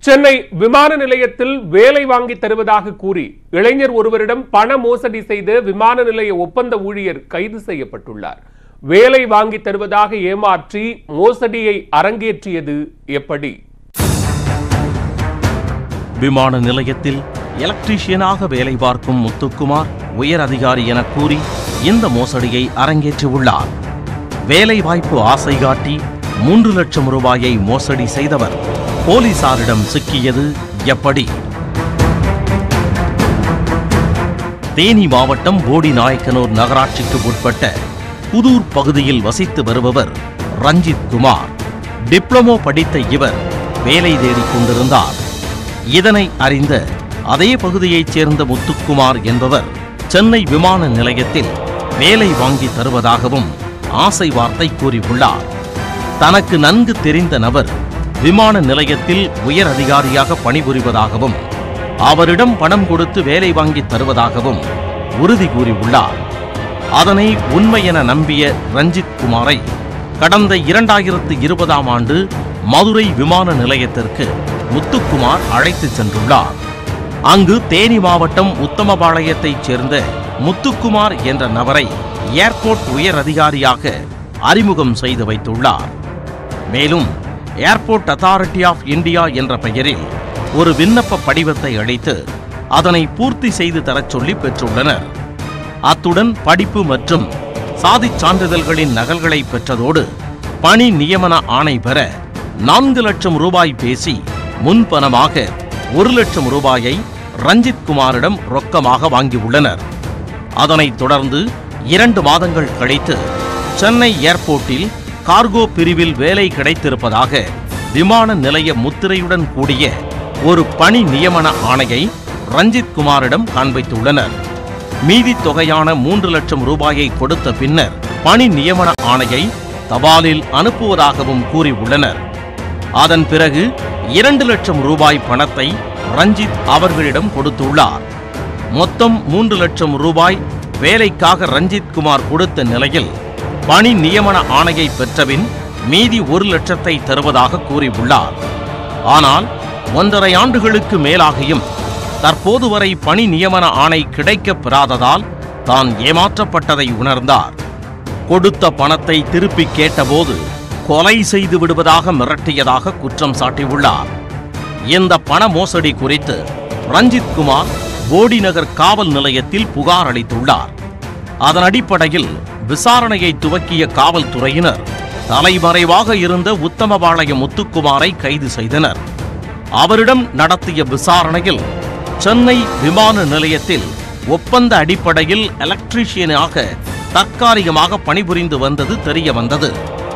சென்னை விமான நிலையத்தில் வேலை வாங்கி தருவதாக கூறி இளைஞர் ஒருவரிடம் பண மோசடி செய்த விமான நிலைய ஒப்பந்த ஊழியர் கைது செய்யப்பட்டுள்ளார் வேலை வாங்கி தருவதாக ஏமாற்றி மோசடியை அரங்கேற்றியது எப்படி விமான நிலையத்தில் எலக்ட்ரீஷியனாக வேலை பார்க்கும் முத்துக்குமார் உயர் அதிகாரி என கூறி இந்த மோசடியை அரங்கேற்றியுள்ளார் வேலை வாய்ப்பு ஆசை காட்டி மூன்று லட்சம் ரூபாயை மோசடி செய்தவர் போலீசாரிடம் சிக்கியது எப்படி தேனி மாவட்டம் போடி நாயக்கனூர் நகராட்சிக்கு உட்பட்ட புதூர் பகுதியில் வசித்து வருபவர் ரஞ்சித் குமார் டிப்ளமோ படித்த இவர் வேலை தேடிக் கொண்டிருந்தார் இதனை அறிந்த அதே பகுதியைச் சேர்ந்த முத்துக்குமார் என்பவர் சென்னை விமான நிலையத்தில் வேலை வாங்கி தருவதாகவும் ஆசை வார்த்தை கூறியுள்ளார் தனக்கு நன்கு தெரிந்த நபர் விமான நிலையத்தில் உயர் அதிகாரியாக பணிபுரிவதாகவும் அவரிடம் பணம் கொடுத்து வேலை வாங்கி தருவதாகவும் உறுதி கூறியுள்ளார் அதனை உண்மை என நம்பிய ரஞ்சித் குமாரை கடந்த இரண்டாயிரத்து இருபதாம் ஆண்டு மதுரை விமான நிலையத்திற்கு முத்துக்குமார் அழைத்துச் சென்றுள்ளார் அங்கு தேனி மாவட்டம் உத்தமபாளையத்தைச் சேர்ந்த முத்துக்குமார் என்ற நபரை ஏர்போர்ட் உயர் அதிகாரியாக அறிமுகம் செய்து வைத்துள்ளார் மேலும் ஏர்போர்ட் அத்தாரிட்டி ஆஃப் இந்தியா என்ற பெயரில் ஒரு விண்ணப்ப படிவத்தை அளித்து அதனை பூர்த்தி செய்து தரச் சொல்லி பெற்றுள்ளனர் அத்துடன் படிப்பு மற்றும் சாதிச் சான்றிதழ்களின் நகல்களை பெற்றதோடு பணி நியமன ஆணை பெற நான்கு லட்சம் ரூபாய் பேசி முன்பணமாக ஒரு லட்சம் ரூபாயை ரஞ்சித் குமாரிடம் ரொக்கமாக வாங்கியுள்ளனர் அதனைத் தொடர்ந்து இரண்டு மாதங்கள் கழித்து சென்னை ஏர்போர்ட்டில் கார்கோ பிரிவில் வேலை கிடைத்திருப்பதாக விமான நிலைய முத்திரையுடன் கூடிய ஒரு பணி நியமன ஆணையை ரஞ்சித் குமாரிடம் காண்பித்துள்ளனர் மீதி தொகையான மூன்று லட்சம் ரூபாயை கொடுத்த பின்னர் பணி நியமன ஆணையை தபாலில் அனுப்புவதாகவும் கூறியுள்ளனர் அதன் பிறகு இரண்டு லட்சம் ரூபாய் பணத்தை ரஞ்சித் அவர்களிடம் கொடுத்துள்ளார் மொத்தம் மூன்று லட்சம் ரூபாய் வேலைக்காக ரஞ்சித் குமார் கொடுத்த நிலையில் பணி நியமன ஆணையை பெற்றபின் மீதி ஒரு லட்சத்தை தருவதாக கூறியுள்ளார் ஆனால் ஒன்றரை ஆண்டுகளுக்கு மேலாகியும் தற்போது வரை பணி நியமன ஆணை கிடைக்கப் பெறாததால் தான் ஏமாற்றப்பட்டதை உணர்ந்தார் கொடுத்த பணத்தை திருப்பி கேட்டபோது கொலை செய்து விடுவதாக மிரட்டியதாக குற்றம் சாட்டியுள்ளார் இந்த பண மோசடி குறித்து ரஞ்சித் குமார் போடி நகர் காவல் நிலையத்தில் புகார் அளித்துள்ளார் அதன் அடிப்படையில் விசாரணையை துவக்கிய காவல்துறையினர் தலைமறைவாக இருந்த உத்தமபாளையம் முத்துக்குமாரை கைது செய்தனர் அவரிடம் நடத்திய விசாரணையில் சென்னை விமான நிலையத்தில் ஒப்பந்த அடிப்படையில் எலக்ட்ரீஷியனாக தற்காலிகமாக பணிபுரிந்து வந்தது தெரிய வந்தது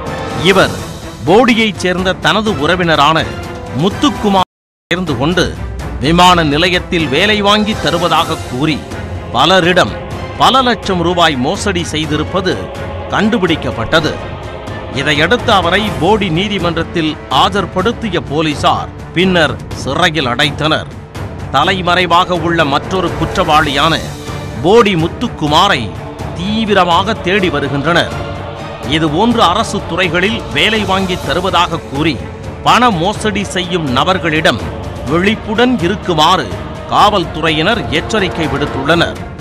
இவர் போடியைச் சேர்ந்த தனது உறவினரான முத்துக்குமார் சேர்ந்து கொண்டு விமான நிலையத்தில் வேலை வாங்கி தருவதாக கூறி பலரிடம் பல லட்சம் ரூபாய் மோசடி செய்திருப்பது கண்டுபிடிக்கப்பட்டது இதையடுத்து அவரை போடி நீதிமன்றத்தில் ஆஜர்படுத்திய போலீசார் பின்னர் சிறையில் அடைத்தனர் தலைமறைவாக உள்ள மற்றொரு குற்றவாளியான போடி முத்துக்குமாரை தீவிரமாக தேடி வருகின்றனர் இதுபோன்ற அரசு துறைகளில் வேலை வாங்கி தருவதாக கூறி பண மோசடி செய்யும் நபர்களிடம் விழிப்புடன் இருக்குமாறு காவல்துறையினர் எச்சரிக்கை விடுத்துள்ளனர்